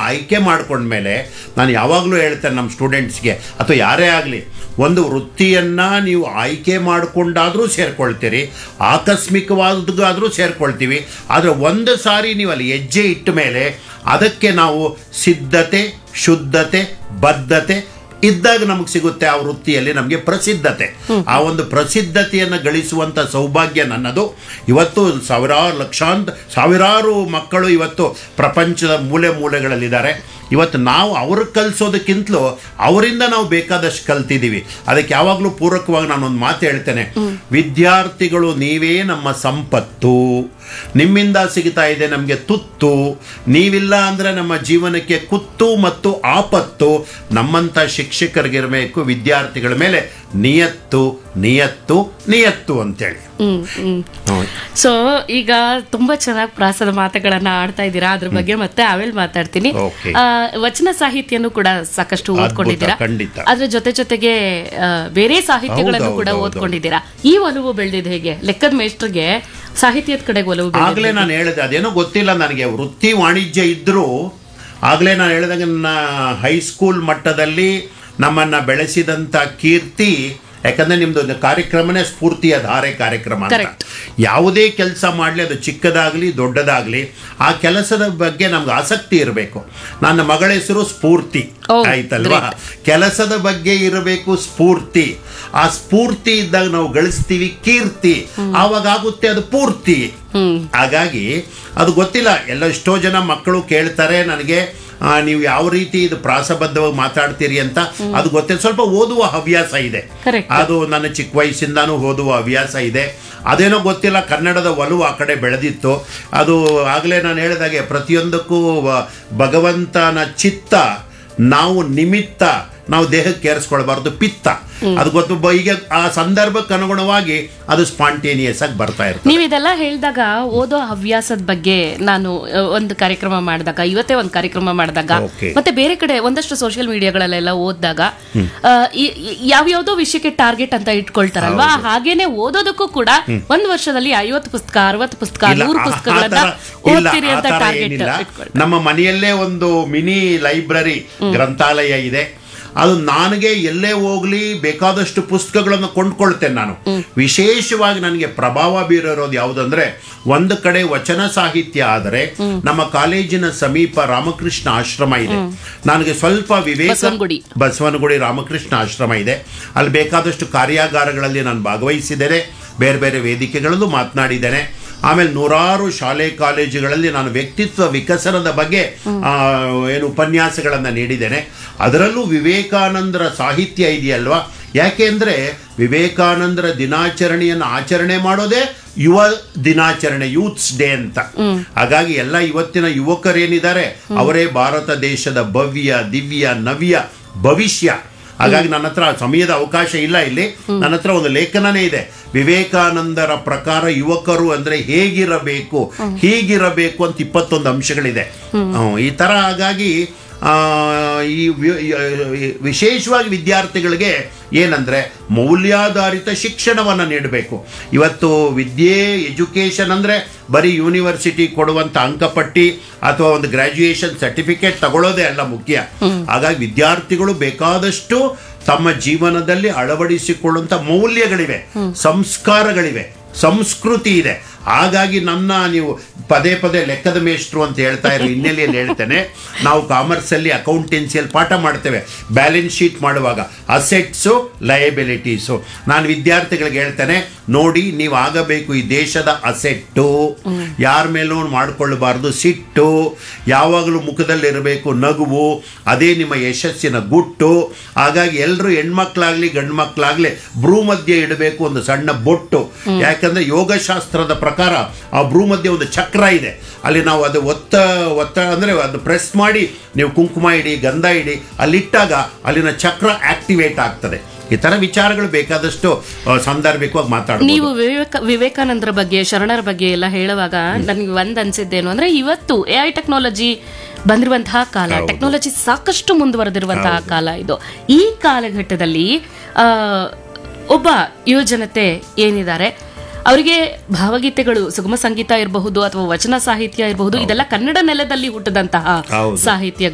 ಆಯ್ಕೆ ಮಾಡ್ಕೊಂಡ್ಮೇಲೆ ನಾನು ಯಾವಾಗಲೂ ಹೇಳ್ತೇನೆ ನಮ್ಮ ಸ್ಟೂಡೆಂಟ್ಸ್ಗೆ ಅಥವಾ ಯಾರೇ ಆಗಲಿ ಒಂದು ವೃತ್ತಿಯನ್ನು ನೀವು ಆಯ್ಕೆ ಮಾಡಿಕೊಂಡಾದರೂ ಸೇರ್ಕೊಳ್ತೀರಿ ಆಕಸ್ಮಿಕವಾದಗಾದರೂ ಸೇರ್ಕೊಳ್ತೀವಿ ಆದರೆ ಒಂದು ಸಾರಿ ನೀವು ಅಲ್ಲಿ ಹೆಜ್ಜೆ ಇಟ್ಟ ಮೇಲೆ ಅದಕ್ಕೆ ನಾವು ಸಿದ್ಧತೆ ಶುದ್ಧತೆ ಬದ್ಧತೆ ಇದ್ದಾಗ ನಮಗೆ ಸಿಗುತ್ತೆ ಆ ವೃತ್ತಿಯಲ್ಲಿ ನಮಗೆ ಪ್ರಸಿದ್ಧತೆ ಆ ಒಂದು ಪ್ರಸಿದ್ಧತೆಯನ್ನು ಗಳಿಸುವಂಥ ಸೌಭಾಗ್ಯ ನನ್ನದು ಇವತ್ತು ಸಾವಿರಾರು ಲಕ್ಷಾಂತ ಸಾವಿರಾರು ಮಕ್ಕಳು ಇವತ್ತು ಪ್ರಪಂಚದ ಮೂಲೆ ಮೂಲೆಗಳಲ್ಲಿದ್ದಾರೆ ಇವತ್ತು ನಾವು ಅವ್ರಿಗೆ ಕಲಿಸೋದಕ್ಕಿಂತಲೂ ಅವರಿಂದ ನಾವು ಬೇಕಾದಷ್ಟು ಕಲ್ತಿದ್ದೀವಿ ಅದಕ್ಕೆ ಯಾವಾಗಲೂ ಪೂರಕವಾಗಿ ನಾನೊಂದು ಮಾತು ಹೇಳ್ತೇನೆ ವಿದ್ಯಾರ್ಥಿಗಳು ನೀವೇ ನಮ್ಮ ಸಂಪತ್ತು ನಿಮ್ಮಿಂದ ಸಿಗ್ತಾ ಇದೆ ನಮಗೆ ತುತ್ತು ನೀವಿಲ್ಲ ಅಂದರೆ ನಮ್ಮ ಜೀವನಕ್ಕೆ ಕುತ್ತು ಮತ್ತು ಆಪತ್ತು ನಮ್ಮಂಥ ಶಿಕ್ಷಕರಿಗಿರಬೇಕು ವಿದ್ಯಾರ್ಥಿಗಳ ಮೇಲೆ ನಿಯತ್ತು ನಿಯತ್ತು ನಿಯತ್ತು ಅಂತೇಳಿ ಹ್ಮ್ ಹ್ಮ್ ಹೌದು. ಸೊ ಈಗ ತುಂಬಾ ಚೆನ್ನಾಗಿ ಪ್ರಾಸದ ಮಾತುಗಳನ್ನ ಆಡ್ತಾ ಇದ್ದೀರಾ ಅದ್ರ ಬಗ್ಗೆ ಮತ್ತೆ ಆಮೇಲೆ ಮಾತಾಡ್ತೀನಿ Okay. ಆ, ವಚನ ಸಾಹಿತ್ಯನು ಕೂಡ ಸಾಕಷ್ಟು ಅದ್ಭುತ, ಓದ್ಕೊಂಡಿದ್ದೀರಾ ಖಂಡಿತ. ಅದ್ರ ಜೊತೆ ಜೊತೆಗೆ ಆ, ಬೇರೆ ಸಾಹಿತ್ಯಗಳನ್ನು ಹೌದು, ಕೂಡ ಹೌದು, ಹೌದು. ಓದ್ಕೊಂಡಿದ್ದೀರಾ ಈ ಒಲವು ಬೆಳೆದಿದೆ ಹೇಗೆ ಲೆಕ್ಕದ ಮೇಷ್ಟ್ರಿಗೆ ಸಾಹಿತ್ಯದ ಕಡೆಗೆ ಒಲವು ಆಗಲೇ ಬೆಳೆದಿದೆ ನಾನು ಹೇಳಿದೆ ಅದೇನೋ ಗೊತ್ತಿಲ್ಲ ನನಗೆ ವೃತ್ತಿ ವಾಣಿಜ್ಯ ಇದ್ದರೂ ಆಗಲೇ ನಾನು ಹೇಳಿದಾಗ ನನ್ನ ಹೈಸ್ಕೂಲ್ ಮಟ್ಟದಲ್ಲಿ ನಮ್ಮನ್ನು ಬೆಳೆಸಿದಂಥ ಕೀರ್ತಿ ಯಾಕಂದರೆ ನಿಮ್ಮದು ಒಂದು ಕಾರ್ಯಕ್ರಮನೇ ಸ್ಫೂರ್ತಿಯ ಧಾರೆ ಕಾರ್ಯಕ್ರಮ ಅಂತ Correct. ಯಾವುದೇ ಕೆಲಸ ಮಾಡಲಿ ಅದು ಚಿಕ್ಕದಾಗಲಿ ದೊಡ್ಡದಾಗಲಿ ಆ ಕೆಲಸದ ಬಗ್ಗೆ ನಮ್ಗೆ ಆಸಕ್ತಿ ಇರಬೇಕು ನನ್ನ ಮಗಳ ಹೆಸರು ಸ್ಫೂರ್ತಿ Oh, ಆಯ್ತಲ್ವಾ ಕೆಲಸದ ಬಗ್ಗೆ ಇರಬೇಕು ಸ್ಫೂರ್ತಿ ಆ ಸ್ಫೂರ್ತಿ ಇದ್ದಾಗ ನಾವು ಗಳಿಸ್ತೀವಿ ಕೀರ್ತಿ ಆವಾಗ ಆಗುತ್ತೆ ಅದು ಪೂರ್ತಿ ಹಾಗಾಗಿ ಅದು ಗೊತ್ತಿಲ್ಲ ಎಲ್ಲ ಎಷ್ಟೋ ಜನ ಮಕ್ಕಳು ಕೇಳ್ತಾರೆ ನನಗೆ ಆ, ನೀವು ಯಾವ ರೀತಿ ಇದು ಪ್ರಾಸಬದ್ಧವಾಗಿ ಮಾತಾಡ್ತೀರಿ ಅಂತ ಅದು ಗೊತ್ತಿಲ್ಲ ಸ್ವಲ್ಪ ಓದುವ ಹವ್ಯಾಸ ಇದೆ Correct. ಅದು ನನ್ನ ಚಿಕ್ಕ ವಯಸ್ಸಿಂದಾನು ಓದುವ ಹವ್ಯಾಸ ಇದೆ ಅದೇನೋ ಗೊತ್ತಿಲ್ಲ ಕನ್ನಡದ ಒಲವು ಆ ಕಡೆ ಬೆಳೆದಿತ್ತು ಅದು ಆಗಲೇ ನಾನು ಹೇಳಿದಾಗೆ ಪ್ರತಿಯೊಂದಕ್ಕೂ ವ- ಭಗವಂತನ ಚಿತ್ತ ನಾವು ನಿಮಿತ್ತ ನಾವು ದೇಹಕ್ಕೆ ಏರಿಸ್ಕೊಳ್ಬಾರ್ದು ಪಿತ್ತ ಅದು ಗೊತ್ತು ಬ- ಈಗ ಆ ಸಂದರ್ಭಕ್ಕೆ ಅನುಗುಣವಾಗಿ ಅದು ಸ್ಪಾಂಟೇನಿಯಸ್ ಆಗಿ ಬರ್ತಾ ಇರ್ತದೆ ನೀವು ಇದೆಲ್ಲ ಹೇಳಿದಾಗ ಓದೋ ಹವ್ಯಾಸದ ಬಗ್ಗೆ ನಾನು ಆ, ಒಂದು ಕಾರ್ಯಕ್ರಮ ಮಾಡಿದಾಗ ಇವತ್ತೇ ಒಂದು ಕಾರ್ಯಕ್ರಮ ಮಾಡಿದಾಗ Okay. ಮತ್ತೆ ಬೇರೆ ಕಡೆ ಒಂದಷ್ಟು ಸೋಷಿಯಲ್ ಮೀಡಿಯಾಗಳಲ್ಲೆಲ್ಲ ಓದಿದಾಗ ಯಾವ್ಯಾವ್ದೋ ವಿಷಯಕ್ಕೆ ಟಾರ್ಗೆಟ್ ಅಂತ ಇಟ್ಕೊಳ್ತಾರಲ್ವಾ ಹಾಗೇನೆ ಓದೋದಕ್ಕೂ ಕೂಡ ಒಂದ್ ವರ್ಷದಲ್ಲಿ ಐವತ್ತು ಪುಸ್ತಕ ಅರವತ್ತು ಪುಸ್ತಕ ಇಲ್ಲ, ನೂರು ಆ- ಆ ಪುಸ್ತಕಗಳನ್ನ ಥರ- ಇಲ್ಲ, ಓದ್ತೀರಿ ಆ ಅಂತ ಥರ ಟಾರ್ಗೆಟ್ ಏನಿಲ್ಲ. ಇಟ್ಕೊಳ್ತಾರೆ ನಮ್ಮ ಮನೆಯಲ್ಲೇ ಒಂದು ಮಿನಿ ಲೈಬ್ರರಿ ಗ್ರಂಥಾಲಯ ಇದೆ ಅದು ನನಗೆ ಎಲ್ಲೇ ಹೋಗ್ಲಿ ಬೇಕಾದಷ್ಟು ಪುಸ್ತಕಗಳನ್ನು ಕೊಂಡ್ಕೊಳ್ತೇನೆ ನಾನು ವಿಶೇಷವಾಗಿ ನನಗೆ ಪ್ರಭಾವ ಬೀರೋದು ಯಾವುದಂದ್ರೆ ಒಂದು ಕಡೆ ವಚನ ಸಾಹಿತ್ಯ ಆದರೆ ನಮ್ಮ ಕಾಲೇಜಿನ ಸಮೀಪ ರಾಮಕೃಷ್ಣ ಆಶ್ರಮ ಇದೆ ನನಗೆ ಸ್ವಲ್ಪ ವಿವೇಕ ಬಸವನಗುಡಿ. ಬಸವನಗುಡಿ ರಾಮಕೃಷ್ಣ ಆಶ್ರಮ ಇದೆ ಅಲ್ಲಿ ಬೇಕಾದಷ್ಟು ಕಾರ್ಯಾಗಾರಗಳಲ್ಲಿ ನಾನು ಭಾಗವಹಿಸಿದ್ದೇನೆ ಬೇರೆ ಬೇರೆ ವೇದಿಕೆಗಳಲ್ಲೂ ಮಾತನಾಡಿದ್ದೇನೆ ಆಮೇಲೆ ನೂರಾರು ಶಾಲೆ ಕಾಲೇಜುಗಳಲ್ಲಿ ನಾನು ವ್ಯಕ್ತಿತ್ವ ವಿಕಸನದ ಬಗ್ಗೆ ಆ, ಏನು ಉಪನ್ಯಾಸಗಳನ್ನು ನೀಡಿದ್ದೇನೆ ಅದರಲ್ಲೂ ವಿವೇಕಾನಂದರ ಸಾಹಿತ್ಯ ಇದೆಯಲ್ವಾ ಯಾಕೆ ಅಂದರೆ ವಿವೇಕಾನಂದರ ದಿನಾಚರಣೆಯನ್ನು ಆಚರಣೆ ಮಾಡೋದೇ ಯುವ ದಿನಾಚರಣೆ ಯೂತ್ಸ್ ಡೇ ಅಂತ ಹಾಗಾಗಿ ಎಲ್ಲ ಇವತ್ತಿನ ಯುವಕರೇನಿದ್ದಾರೆ ಅವರೇ ಭಾರತ ದೇಶದ ಭವ್ಯ ದಿವ್ಯ ನವ್ಯ ಭವಿಷ್ಯ ಹಾಗಾಗಿ ನನ್ನ ಹತ್ರ ಸಮಯದ ಅವಕಾಶ ಇಲ್ಲ ಇಲ್ಲಿ ನನ್ನ ಹತ್ರ ಒಂದು ಲೇಖನನೇ ಇದೆ ವಿವೇಕಾನಂದರ ಪ್ರಕಾರ ಯುವಕರು ಅಂದ್ರೆ ಹೇಗಿರಬೇಕು ಹೀಗಿರಬೇಕು ಅಂತ ಇಪ್ಪತ್ತೊಂದು ಅಂಶಗಳಿದೆ ಹ್ಮ್, ಈ ತರ ಹಾಗಾಗಿ ಆ, ಈ ವಿ- ಈ ವಿಶೇಷವಾಗಿ ವಿದ್ಯಾರ್ಥಿಗಳಿಗೆ ಏನಂದ್ರೆ ಮೌಲ್ಯಾಧಾರಿತ ಶಿಕ್ಷಣವನ್ನು ನೀಡಬೇಕು ಇವತ್ತು ವಿದ್ಯೆ ಎಜುಕೇಶನ್ ಅಂದ್ರೆ ಬರೀ ಯೂನಿವರ್ಸಿಟಿ ಕೊಡುವಂತ ಅಂಕಪಟ್ಟಿ ಅಥವಾ ಒಂದು ಗ್ರಾಜ್ಯುಯೇಷನ್ ಸರ್ಟಿಫಿಕೇಟ್ ತಗೊಳ್ಳೋದೇ ಅಲ್ಲ ಮುಖ್ಯ ಹಾಗಾಗಿ ವಿದ್ಯಾರ್ಥಿಗಳು ಬೇಕಾದಷ್ಟು ತಮ್ಮ ಜೀವನದಲ್ಲಿ ಅಳವಡಿಸಿಕೊಳ್ಳುವಂಥ ಮೌಲ್ಯಗಳಿವೆ ಸಂಸ್ಕಾರಗಳಿವೆ ಸಂಸ್ಕೃತಿ ಇದೆ ಹಾಗಾಗಿ ನನ್ನ ನೀವು ಪದೇ ಪದೇ ಲೆಕ್ಕದ ಮೇಷ್ಟ್ರು ಅಂತ ಹೇಳ್ತಾ ಇರೋ ಹಿನ್ನೆಲೆಯಲ್ಲಿ ಹೇಳ್ತೇನೆ ನಾವು ಕಾಮರ್ಸಲ್ಲಿ ಅಕೌಂಟೆನ್ಸಿಯಲ್ಲಿ ಪಾಠ ಮಾಡ್ತೇವೆ ಬ್ಯಾಲೆನ್ಸ್ ಶೀಟ್ ಮಾಡುವಾಗ ಅಸೆಟ್ಸು ಲಯಬಿಲಿಟೀಸು ನಾನು ವಿದ್ಯಾರ್ಥಿಗಳಿಗೆ ಹೇಳ್ತೇನೆ ನೋಡಿ ನೀವು ಆಗಬೇಕು ಈ ದೇಶದ ಅಸೆಟ್ಟು ಯಾರ ಮೇಲೂ ಮಾಡ್ಕೊಳ್ಬಾರ್ದು ಸಿಟ್ಟು ಯಾವಾಗಲೂ ಮುಖದಲ್ಲಿರಬೇಕು ನಗುವು ಅದೇ ನಿಮ್ಮ ಯಶಸ್ಸಿನ ಗುಟ್ಟು ಹಾಗಾಗಿ ಎಲ್ಲರೂ ಹೆಣ್ಮಕ್ಳಾಗ್ಲಿ ಗಂಡು ಮಕ್ಕಳಾಗ್ಲಿ ಭ್ರೂ ಮಧ್ಯೆ ಇಡಬೇಕು ಒಂದು ಸಣ್ಣ ಬೊಟ್ಟು ಯಾಕಂದ್ರೆ ಯೋಗಶಾಸ್ತ್ರದ ಪ್ರಕಾರ ಆ ಭ್ರೂ ಮಧ್ಯೆ ಒಂದು ಚಕ್ರ ಇದೆ ಅಲ್ಲಿ ನಾವು ಅದು ಒತ್ತ ಒತ್ತ ಅಂದ್ರೆ ಅದು ಪ್ರೆಸ್ ಮಾಡಿ ನೀವು ಕುಂಕುಮ ಇಡಿ ಗಂಧ ಇಡಿ ಅಲ್ಲಿಟ್ಟಾಗ ಅಲ್ಲಿನ ಚಕ್ರ ಆಕ್ಟಿವೇಟ್ ಆಗ್ತದೆ ಈ ತರ ವಿಚಾರಗಳು ಬೇಕಾದಷ್ಟು ಆ, ಸಾಂದರ್ಭಿಕವಾಗಿ ಮಾತಾಡಬಹುದು ನೀವು ವಿವೇಕ ವಿವೇಕಾನಂದರ ಬಗ್ಗೆ ಶರಣರ ಬಗ್ಗೆ ಎಲ್ಲ ಹೇಳುವಾಗ ನನಗೆ ಒಂದ್ ಅನ್ಸಿದ್ದೇನು ಅಂದ್ರೆ ಇವತ್ತು ಎ ಐ ಟೆಕ್ನಾಲಜಿ ಬಂದಿರುವಂತಹ ಕಾಲ ಹೌದು. ಟೆಕ್ನಾಲಜಿ ಸಾಕಷ್ಟು ಮುಂದುವರೆದಿರುವಂತಹ ಕಾಲ ಇದು ಈ ಕಾಲಘಟ್ಟದಲ್ಲಿ ಆ, ಒಬ್ಬ ಯುವಜನತೆ ಏನಿದ್ದಾರೆ ಅವರಿಗೆ ಭಾವಗೀತೆಗಳು ಸುಗಮ ಸಂಗೀತ ಇರಬಹುದು ಅಥವಾ ವಚನ ಸಾಹಿತ್ಯ ಇರಬಹುದು ಇದೆಲ್ಲ ಕನ್ನಡ ನೆಲದಲ್ಲಿ ಹುಟ್ಟಿದಂತಹ ಹೌದು. ಸಾಹಿತ್ಯ